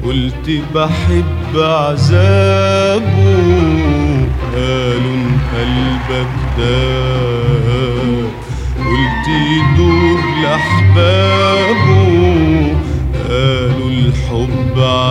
قلت بحب عذابه قالوا إن قلبك داب قلت يدوب لأحبابه قالوا الحب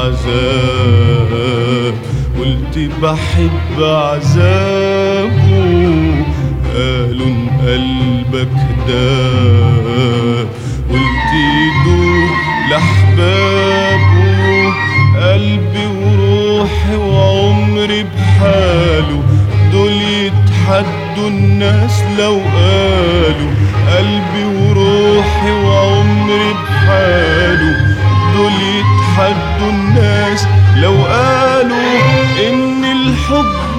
عذاب قلت بحب عذابه قالوا إن قلبك داب قلت يدوب لأحبابه قلبي وروحي وعمري بحاله دول يتحدوا الناس لو قالوا قلبي وروحي وعمري بحاله دول يتحدوا الناس لو قالوا ان الحب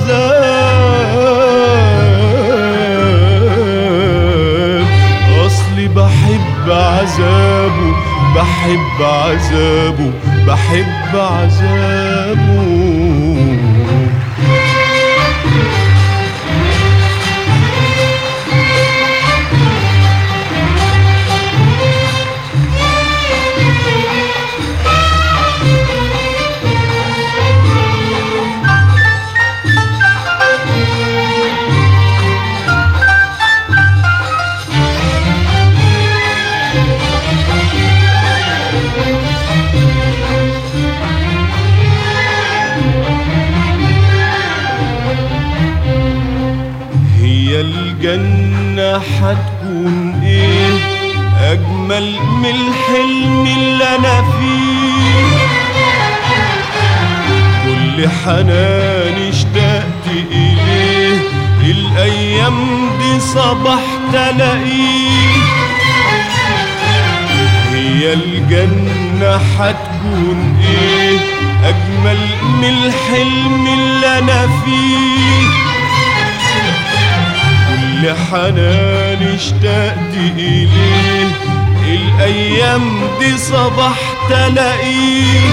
عذاب اصلي بحب عذابه بحب عذابه بحب عذابه هي الجنة حتكون ايه اجمل من الحلم اللي انا فيه كل حنان اشتقت اليه الايام دي صبحت الاقيه هي الجنة حتكون ايه اجمل من الحلم اللي انا فيه كل حنان اشتقت إليه الأيام دي صبحت ألاقيه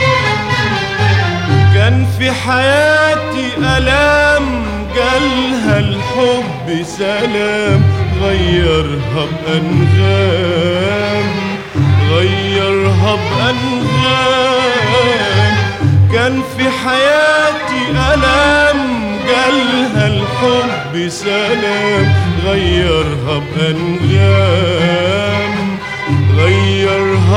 كان في حياتي ألام جالها الحب سلام غيرها بأنغام غيرها بأنغام كان في حياتي ألام جالها الحب سلام غيرها بأنغام غيرها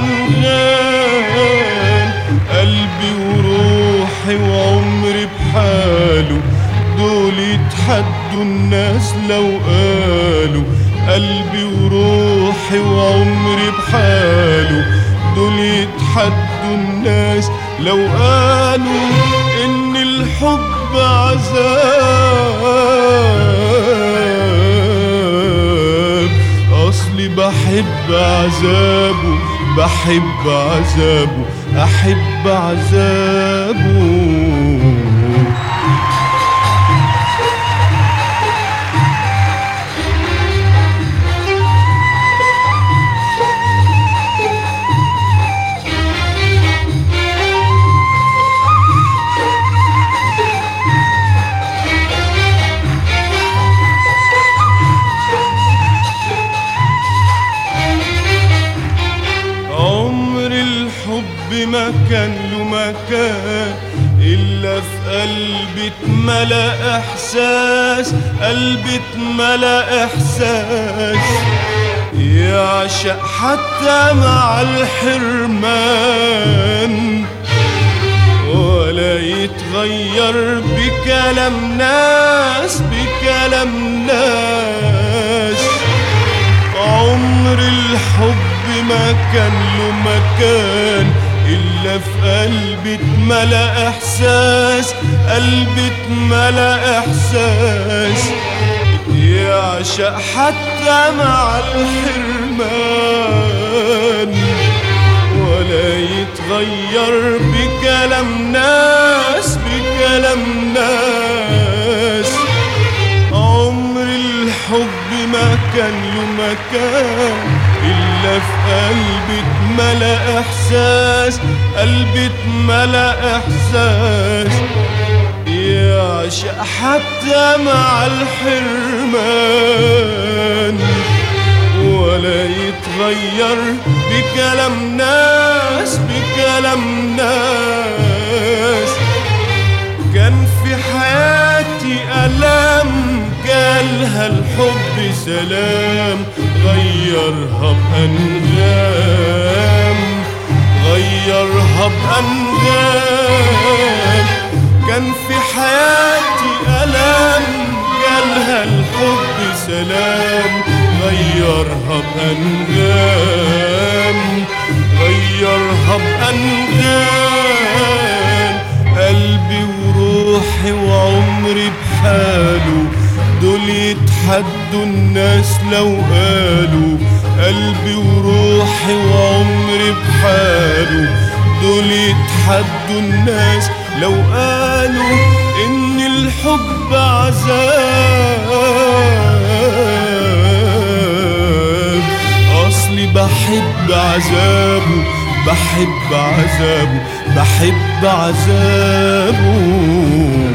بأنغام قلبي وروحي وعمري بحاله دول يتحدوا الناس لو قالوا قلبي وروحي وعمري بحاله دول يتحدوا الناس لو قالوا ان الحب عذاب اصلي بحب عذابه بحب عذابه احب عذابه عمر الحب ما كان له مكان إلا في قلبي اتملى إحساس قلبي اتملى إحساس يعشق حتى مع الحرمان ولا يتغير بكلام ناس بكلام ناس عمر الحب ما كان له مكان إلا في قلبي اتملى إحساس قلبي اتملى إحساس يعشق حتى مع الحرمان ولا يتغير بكلام ناس بكلام ناس عمر الحب ما كان له مكان إلا في قلبي اتملى إحساس قلبي اتملى إحساس يعشق حتى مع الحرمان ولا يتغير بكلام ناس بكلام ناس كان في حياتي ألام جالها الحب سلام غيرها بأنغام غيرها بأنغام كان في حياتي ألام جالها الحب سلام غيرها بأنغام غيرها بأنغام قلبي وروحي وعمري بحاله دول يتحدوا الناس لو قالوا قلبي وروحي وعمري بحاله دول يتحدوا الناس لو قالوا ان الحب عذاب اصلي بحب عذابه بحب عذابه بحب عذابه